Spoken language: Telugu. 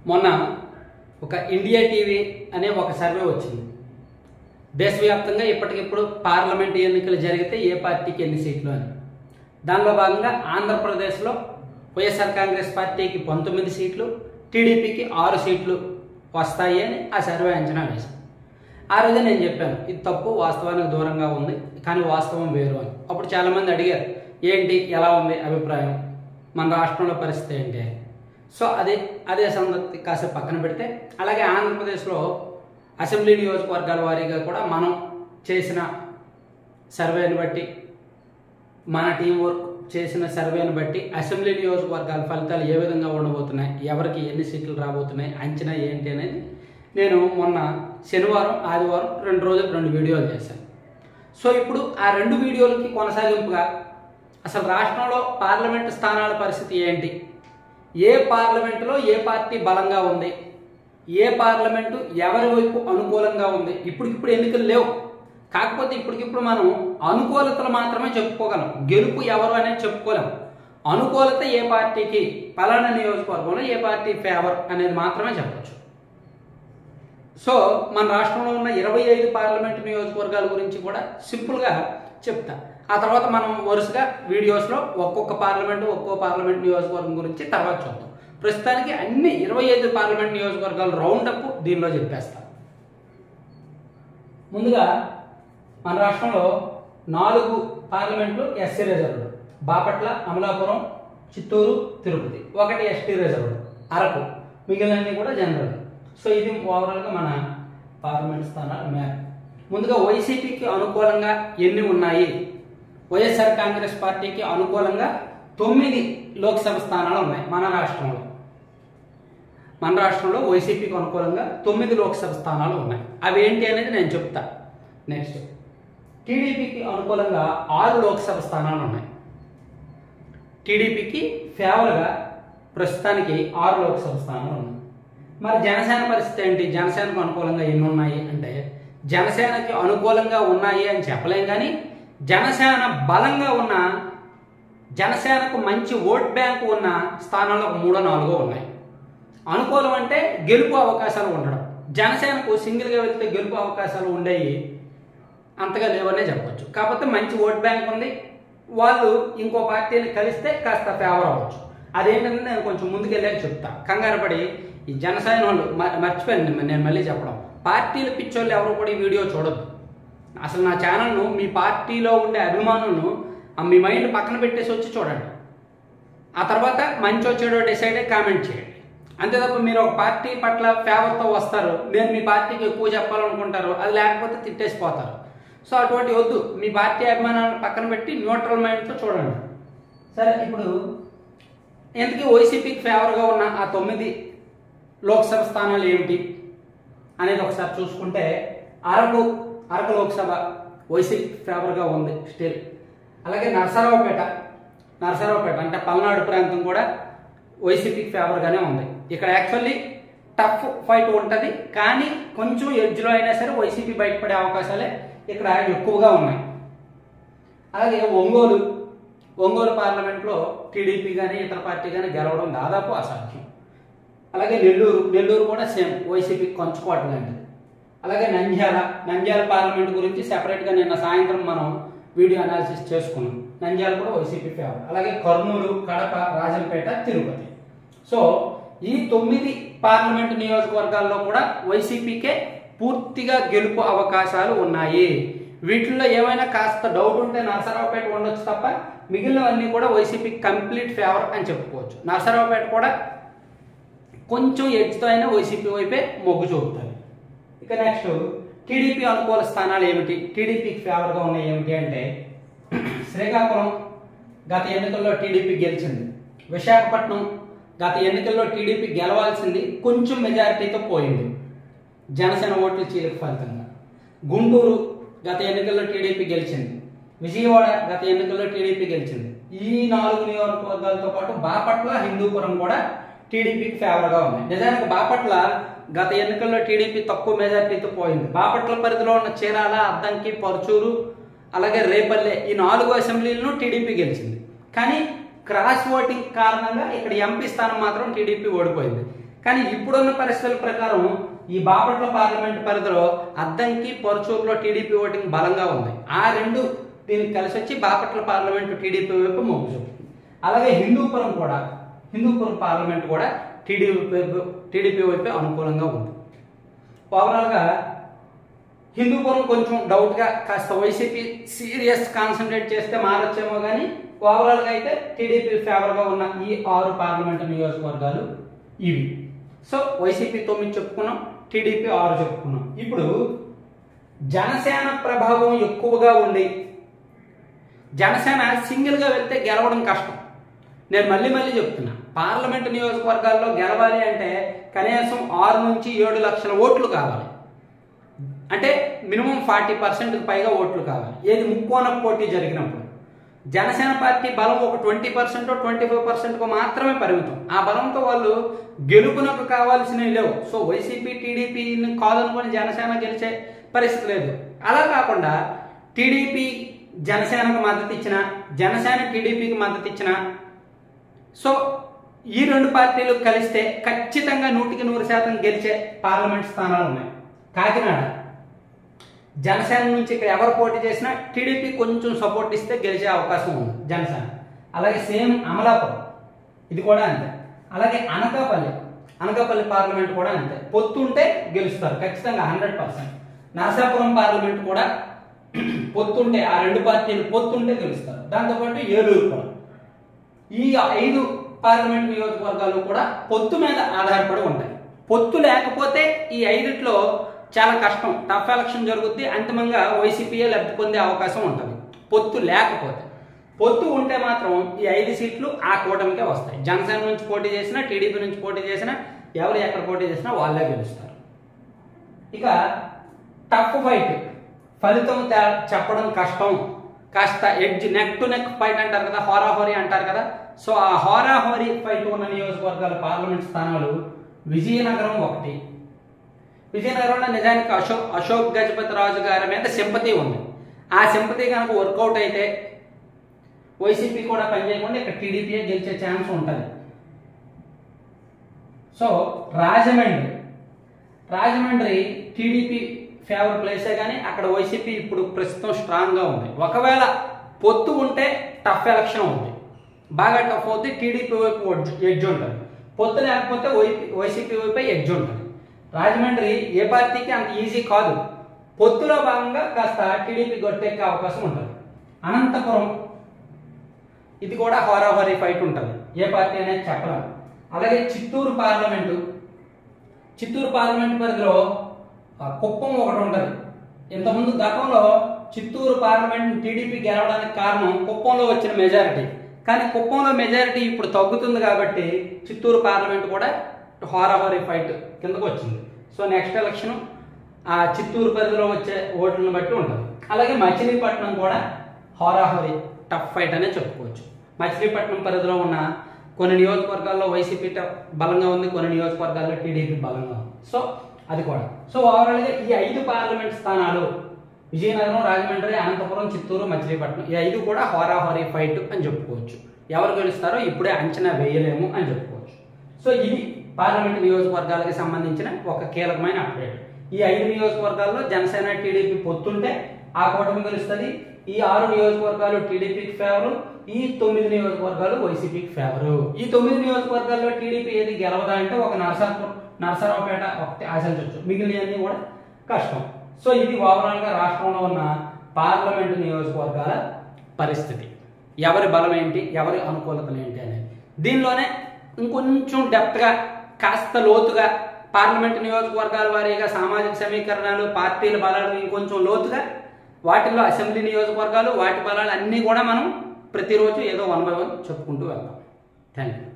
మొన్న ఒక ఇండియా టీవీ అనే ఒక సర్వే వచ్చింది దేశవ్యాప్తంగా ఇప్పటికిప్పుడు పార్లమెంట్ ఎన్నికలు జరిగితే ఏ పార్టీకి ఎన్ని సీట్లు అని దానిలో భాగంగా ఆంధ్రప్రదేశ్లో వైఎస్ఆర్ కాంగ్రెస్ పార్టీకి పంతొమ్మిది సీట్లు టీడీపీకి ఆరు సీట్లు వస్తాయి అని ఆ సర్వే అంచనా వేశాం ఆ రోజే నేను చెప్పాను ఇది తప్పు వాస్తవానికి దూరంగా ఉంది కానీ వాస్తవం వేరు అని అప్పుడు చాలామంది అడిగారు ఏంటి ఎలా ఉంది అభిప్రాయం మన రాష్ట్రంలో పరిస్థితి ఏంటి అని సో అదే అదే సంగతి కాసేపు పక్కన పెడితే అలాగే ఆంధ్రప్రదేశ్లో అసెంబ్లీ నియోజకవర్గాల వారీగా కూడా మనం చేసిన సర్వేని బట్టి మన టీం వర్క్ చేసిన సర్వేని బట్టి అసెంబ్లీ నియోజకవర్గాల ఫలితాలు ఏ విధంగా ఉండబోతున్నాయి ఎవరికి ఎన్ని సీట్లు రాబోతున్నాయి అంచనా ఏంటి అనేది నేను మొన్న శనివారం ఆదివారం రెండు రోజులు రెండు వీడియోలు చేశాను సో ఇప్పుడు ఆ రెండు వీడియోలకి కొనసాగింపుగా అసలు రాష్ట్రంలో పార్లమెంటు స్థానాల పరిస్థితి ఏంటి ఏ పార్లమెంటులో ఏ పార్టీ బలంగా ఉంది ఏ పార్లమెంటు ఎవరి వైపు అనుకూలంగా ఉంది ఇప్పటికిప్పుడు ఎన్నికలు లేవు కాకపోతే ఇప్పటికిప్పుడు మనం అనుకూలతలు మాత్రమే చెప్పుకోగలం గెలుపు ఎవరు అనేది చెప్పుకోలేం అనుకూలత ఏ పార్టీకి పలానా నియోజకవర్గంలో ఏ పార్టీ ఫేవర్ అనేది మాత్రమే చెప్పచ్చు సో మన రాష్ట్రంలో ఉన్న ఇరవై ఐదు పార్లమెంట్ నియోజకవర్గాల గురించి కూడా సింపుల్గా చెప్తా ఆ తర్వాత మనం వరుసగా వీడియోస్లో ఒక్కొక్క పార్లమెంటు ఒక్కో పార్లమెంట్ నియోజకవర్గం గురించి తర్వాత చూద్దాం ప్రస్తుతానికి అన్ని ఇరవై ఐదు పార్లమెంట్ నియోజకవర్గాలు రౌండ్ అప్ దీనిలో చెప్పేస్తాం ముందుగా మన రాష్ట్రంలో నాలుగు పార్లమెంట్లు ఎస్సీ రిజర్వ్డ్ బాపట్ల అమలాపురం చిత్తూరు తిరుపతి ఒకటి ఎస్టీ రిజర్వ్డ్ అరకు మిగిలినన్ని కూడా జనరల్ సో ఇది ఓవరాల్గా మన పార్లమెంట్ స్థానాల మ్యాప్ ముందుగా వైసీపీకి అనుకూలంగా ఎన్ని ఉన్నాయి వైఎస్ఆర్ కాంగ్రెస్ పార్టీకి అనుకూలంగా తొమ్మిది లోక్సభ స్థానాలు ఉన్నాయి మన రాష్ట్రంలో మన రాష్ట్రంలో వైసీపీకి అనుకూలంగా తొమ్మిది లోక్సభ స్థానాలు ఉన్నాయి అవి ఏంటి అనేది నేను చెప్తా నెక్స్ట్ టీడీపీకి అనుకూలంగా ఆరు లోక్సభ స్థానాలు ఉన్నాయి టీడీపీకి ఫేవర్గా ప్రస్తుతానికి ఆరు లోక్సభ స్థానాలు ఉన్నాయి మరి జనసేన పరిస్థితి ఏంటి జనసేనకు అనుకూలంగా ఎన్ని ఉన్నాయి అంటే జనసేనకి అనుకూలంగా ఉన్నాయి అని చెప్పలేం కానీ జనసేన బలంగా ఉన్న జనసేనకు మంచి ఓట్ బ్యాంక్ ఉన్న స్థానాల్లో ఒక మూడో నాలుగో ఉన్నాయి అనుకూలం అంటే గెలుపు అవకాశాలు ఉండడం జనసేనకు సింగిల్గా వెళ్తే గెలుపు అవకాశాలు ఉండేవి అంతగా లేవనే చెప్పొచ్చు కాకపోతే మంచి ఓట్ బ్యాంక్ ఉంది వాళ్ళు ఇంకో పార్టీని కలిస్తే కాస్త ఫేవర్ అవ్వచ్చు అదేంటంటే నేను కొంచెం ముందుకెళ్ళాక చెప్తా కంగారు పడి ఈ జనసేన వాళ్ళు మ- మర్చిపోయాను నేను మళ్ళీ చెప్పడం పార్టీల పిచ్చోళ్ళు ఎవరు కూడా ఈ వీడియో చూడొద్దు అసలు నా ఛానల్ను మీ పార్టీలో ఉండే అభిమానులను ఆ మీ మైండ్ పక్కన పెట్టేసి వచ్చి చూడండి ఆ తర్వాత మంచి వచ్చాడో డిసైడ్ అయ్యి కామెంట్ చేయండి అంతే తప్ప మీరు ఒక పార్టీ పట్ల ఫేవర్తో వస్తారు నేను మీ పార్టీకి ఎక్కువ చెప్పాలనుకుంటారు అది లేకపోతే తిట్టేసిపోతారు సో అటువంటి వద్దు మీ పార్టీ అభిమానాలను పక్కన పెట్టి న్యూట్రల్ మైండ్తో చూడండి సరే ఇప్పుడు ఎందుకు వైసీపీకి ఫేవర్గా ఉన్న ఆ తొమ్మిది లోక్సభ స్థానాలు ఏమిటి అనేది ఒకసారి చూసుకుంటే అరకు అరకు లోక్సభ వైసీపీ ఫేవర్గా ఉంది స్టిల్ అలాగే నరసరావుపేట నరసరావుపేట అంటే పల్నాడు ప్రాంతం కూడా వైసీపీకి ఫేవర్గానే ఉంది ఇక్కడ యాక్చువల్లీ టఫ్ ఫైట్ ఉంటుంది కానీ కొంచెం ఎడ్జ్లో అయినా సరే వైసీపీ బయటపడే అవకాశాలే ఇక్కడ ఎక్కువగా ఉన్నాయి అలాగే ఒంగోలు ఒంగోలు పార్లమెంట్లో టీడీపీ కానీ ఇతర పార్టీ కానీ గెలవడం దాదాపు అసాధ్యం అలాగే నెల్లూరు నెల్లూరు కూడా సేమ్ వైసీపీ కొంచుకోట లాంటిది అలాగే నంద్యాల నంద్యాల పార్లమెంట్ గురించి సెపరేట్గా నిన్న సాయంత్రం మనం వీడియో అనాలిసిస్ చేసుకున్నాం నంద్యాల కూడా వైసీపీ ఫేవర్ అలాగే కర్నూలు కడప రాజంపేట తిరుపతి సో ఈ తొమ్మిది పార్లమెంట్ నియోజకవర్గాల్లో కూడా వైసీపీకే పూర్తిగా గెలుపు అవకాశాలు ఉన్నాయి వీటిల్లో ఏమైనా కాస్త డౌట్ ఉంటే నరసరావుపేట ఉండొచ్చు తప్ప మిగిలినవన్నీ కూడా వైసీపీ కంప్లీట్ ఫేవర్ అని చెప్పుకోవచ్చు నరసరావుపేట కూడా కొంచెం ఎడ్జ్తో అయినా వైసీపీ వైపే మొగ్గు చూపుతుంది ఇక నెక్స్ట్ టీడీపీ అనుకూల స్థానాలు ఏమిటి టీడీపీకి ఫేవర్గా ఉన్నాయి ఏమిటి అంటే శ్రీకాకుళం గత ఎన్నికల్లో టీడీపీ గెలిచింది విశాఖపట్నం గత ఎన్నికల్లో టీడీపీ గెలవాల్సింది కొంచెం మెజారిటీతో పోయింది జనసేన ఓట్లు చీలిక ఫలితంగా గుంటూరు గత ఎన్నికల్లో టీడీపీ గెలిచింది విజయవాడ గత ఎన్నికల్లో టీడీపీ గెలిచింది ఈ నాలుగు నియోజకవర్గాలతో పాటు బాపట్ల హిందూపురం కూడా టీడీపీకి ఫేవర్గా ఉంది నిజానికి బాపట్ల గత ఎన్నికల్లో టీడీపీ తక్కువ మెజార్టీతో పోయింది బాపట్ల పరిధిలో ఉన్న చీరాల అద్దంకి పరుచూరు అలాగే రేపల్లె ఈ నాలుగు అసెంబ్లీలను టీడీపీ గెలిచింది కానీ క్రాస్ ఓటింగ్ కారణంగా ఇక్కడ ఎంపీ స్థానం మాత్రం టీడీపీ ఓడిపోయింది కానీ ఇప్పుడున్న పరిస్థితుల ప్రకారం ఈ బాపట్ల పార్లమెంట్ పరిధిలో అద్దంకి పరుచూరులో టీడీపీ ఓటింగ్ బలంగా ఉంది ఆ రెండు దీనికి కలిసి వచ్చి బాపట్ల పార్లమెంటు టీడీపీ వైపు మొగ్గు చూపుతుంది అలాగే హిందూపురం కూడా హిందూపురం పార్లమెంట్ కూడా టీడీపీ వైపు టీడీపీ వైపే అనుకూలంగా ఉంది ఓవరాల్గా హిందూపురం కొంచెం డౌట్గా కాస్త వైసీపీ సీరియస్ కాన్సన్ట్రేట్ చేస్తే మారొచ్చేమో కానీ ఓవరాల్గా అయితే టీడీపీ ఫేవర్గా ఉన్న ఈ ఆరు పార్లమెంటు నియోజకవర్గాలు ఇవి సో వైసీపీ తొమ్మిది చెప్పుకున్నాం టీడీపీ ఆరు చెప్పుకున్నాం ఇప్పుడు జనసేన ప్రభావం ఎక్కువగా ఉండి జనసేన సింగిల్గా వెళ్తే గెలవడం కష్టం నేను మళ్ళీ మళ్ళీ చెప్తున్నా పార్లమెంటు నియోజకవర్గాల్లో గెలవాలి అంటే కనీసం ఆరు నుంచి ఏడు లక్షల ఓట్లు కావాలి అంటే మినిమం ఫార్టీ పర్సెంట్కి పైగా ఓట్లు కావాలి ఏది ముక్కోన పోటీ జరిగినప్పుడు జనసేన పార్టీ బలం ఒక ట్వంటీ పర్సెంట్ ట్వంటీ ఫైవ్ పర్సెంట్కు మాత్రమే పరిమితం ఆ బలంతో వాళ్ళు గెలుపునకు కావాల్సినవి లేవు సో వైసీపీ టీడీపీని కాదనుకొని జనసేన గెలిచే పరిస్థితి లేదు అలా కాకుండా టీడీపీ జనసేనకు మద్దతు ఇచ్చిన జనసేన టీడీపీకి మద్దతు ఇచ్చిన సో ఈ రెండు పార్టీలు కలిస్తే ఖచ్చితంగా నూటికి నూరు శాతం గెలిచే పార్లమెంట్ స్థానాలు ఉన్నాయి కాకినాడ జనసేన నుంచి ఇక్కడ ఎవరు పోటీ చేసినా టీడీపీ కొంచెం సపోర్ట్ ఇస్తే గెలిచే అవకాశం ఉంది జనసేన అలాగే సేమ్ అమలాపురం ఇది కూడా అంతే అలాగే అనకాపల్లి అనకాపల్లి పార్లమెంట్ కూడా అంతే పొత్తు ఉంటే గెలుస్తారు ఖచ్చితంగా హండ్రెడ్ పర్సెంట్ నరసాపురం పార్లమెంట్ కూడా పొత్తుంటే ఆ రెండు పార్టీలు పొత్తుంటే గెలుస్తారు దాంతోపాటు ఏలూరు కూడా ఈ ఐదు పార్లమెంట్ నియోజకవర్గాలు కూడా పొత్తు మీద ఆధారపడి ఉంటాయి పొత్తు లేకపోతే ఈ ఐదిట్లో చాలా కష్టం టఫ్ ఎలక్షన్ జరుగుద్ది అంతిమంగా వైసీపీఏ లబ్ధి పొందే అవకాశం ఉంటుంది పొత్తు లేకపోతే పొత్తు ఉంటే మాత్రం ఈ ఐదు సీట్లు ఆ కూటమికే వస్తాయి జనసేన నుంచి పోటీ చేసినా టీడీపీ నుంచి పోటీ చేసినా ఎవరు ఎక్కడ పోటీ చేసినా వాళ్ళే గెలుస్తారు ఇక టఫ్ ఫైట్ ఫలితం తే- చెప్పడం కష్టం కాస్త edge neck to neck fight అంటారు కదా హోరాహోరీ అంటారు కదా సో ఆ హోరాహోరీ ఫైట్ ఉన్న నియోజకవర్గాల పార్లమెంట్ స్థానాలు విజయనగరం ఒకటి విజయనగరంలో నిజానికి అశోక్ అశోక్ గజపతి రాజు గారి మీద సింపతి ఉంది ఆ సింపతి కనుక వర్కౌట్ అయితే వైసీపీ కూడా పనిచేయకుండా ఇక్కడ టీడీపీ గెలిచే ఛాన్స్ ఉంటుంది so Rajahmundry Rajahmundry TDP favour ప్లేసే కానీ అక్కడ వైసీపీ ఇప్పుడు ప్రస్తుతం స్ట్రాంగ్గా ఉంది ఒకవేళ పొత్తు ఉంటే టఫ్ ఎలక్షన్ ఉంది బాగా టఫ్ అవుతుంది టీడీపీ వైపు ఎడ్జ్ ఉంటుంది పొత్తు లేకపోతే వైపీ వైసీపీ వైపే ఎడ్జ్ ఉంటుంది రాజమండ్రి ఏ పార్టీకి అంత ఈజీ కాదు పొత్తులో భాగంగా కాస్త టీడీపీ గొట్టెక్కే అవకాశం ఉంటుంది అనంతపురం ఇది కూడా హోరాహోరీ ఫైట్ ఉంటుంది ఏ పార్టీ అనేది చెప్పలేం అలాగే చిత్తూరు పార్లమెంటు చిత్తూరు పార్లమెంట్ పరిధిలో ఆ, కుప్పం ఒకటి ఉంటుంది ఇంతకుముందు గతంలో చిత్తూరు పార్లమెంట్ టీడీపీ గెలవడానికి కారణం కుప్పంలో వచ్చిన మెజారిటీ కానీ కుప్పంలో మెజారిటీ ఇప్పుడు తగ్గుతుంది కాబట్టి చిత్తూరు పార్లమెంట్ కూడా హోరాహోరీ ఫైట్ కిందకు వచ్చింది సో నెక్స్ట్ ఎలక్షన్ ఆ చిత్తూరు పరిధిలో వచ్చే ఓట్లను బట్టి ఉంటుంది అలాగే మచిలీపట్నం కూడా హోరాహోరీ టఫ్ ఫైట్ అనే చెప్పుకోవచ్చు మచిలీపట్నం పరిధిలో ఉన్న కొన్ని నియోజకవర్గాల్లో వైసీపీ ట- బలంగా ఉంది కొన్ని నియోజకవర్గాల్లో టీడీపీ బలంగా ఉంది సో అది కూడా సో ఓవరాల్గా ఈ ఐదు పార్లమెంట్ స్థానాలు విజయనగరం రాజమండ్రి అనంతపురం చిత్తూరు మచిలీపట్నం ఈ ఐదు కూడా హోరాహోరీ ఫైట్ అని చెప్పుకోవచ్చు ఎవరు గెలుస్తారో ఇప్పుడే అంచనా వేయలేము అని చెప్పుకోవచ్చు సో ఇది పార్లమెంట్ నియోజకవర్గాలకు సంబంధించిన ఒక కీలకమైన అప్డేట్ ఈ ఐదు నియోజకవర్గాల్లో జనసేన టీడీపీ పొత్తుంటే ఆ కూటమి గెలుస్తుంది ఈ ఆరు నియోజకవర్గాలు టీడీపీకి ఫేవరు ఈ తొమ్మిది నియోజకవర్గాలు వైసీపీకి ఫేవరు ఈ తొమ్మిది నియోజకవర్గాల్లో టీడీపీ ఏది గెలవదా అంటే ఒక నరసాపురం నరసరావుపేట ఒకటి ఆశించవచ్చు మిగిలినవన్నీ కూడా కష్టం సో ఇది ఓవరాల్గా రాష్ట్రంలో ఉన్న పార్లమెంటు నియోజకవర్గాల పరిస్థితి ఎవరి బలం ఏంటి ఎవరి అనుకూలతలు ఏంటి అనేది దీనిలోనే ఇంకొంచెం డెప్త్గా కాస్త లోతుగా పార్లమెంట్ నియోజకవర్గాల వారీగా సామాజిక సమీకరణలు పార్టీల బలాలు ఇంకొంచెం లోతుగా వాటిల్లో అసెంబ్లీ నియోజకవర్గాలు వాటి బలాలు అన్నీ కూడా మనం ప్రతిరోజు ఏదో వన్ బై వన్ చెప్పుకుంటూ వెళ్తాం థ్యాంక్ యూ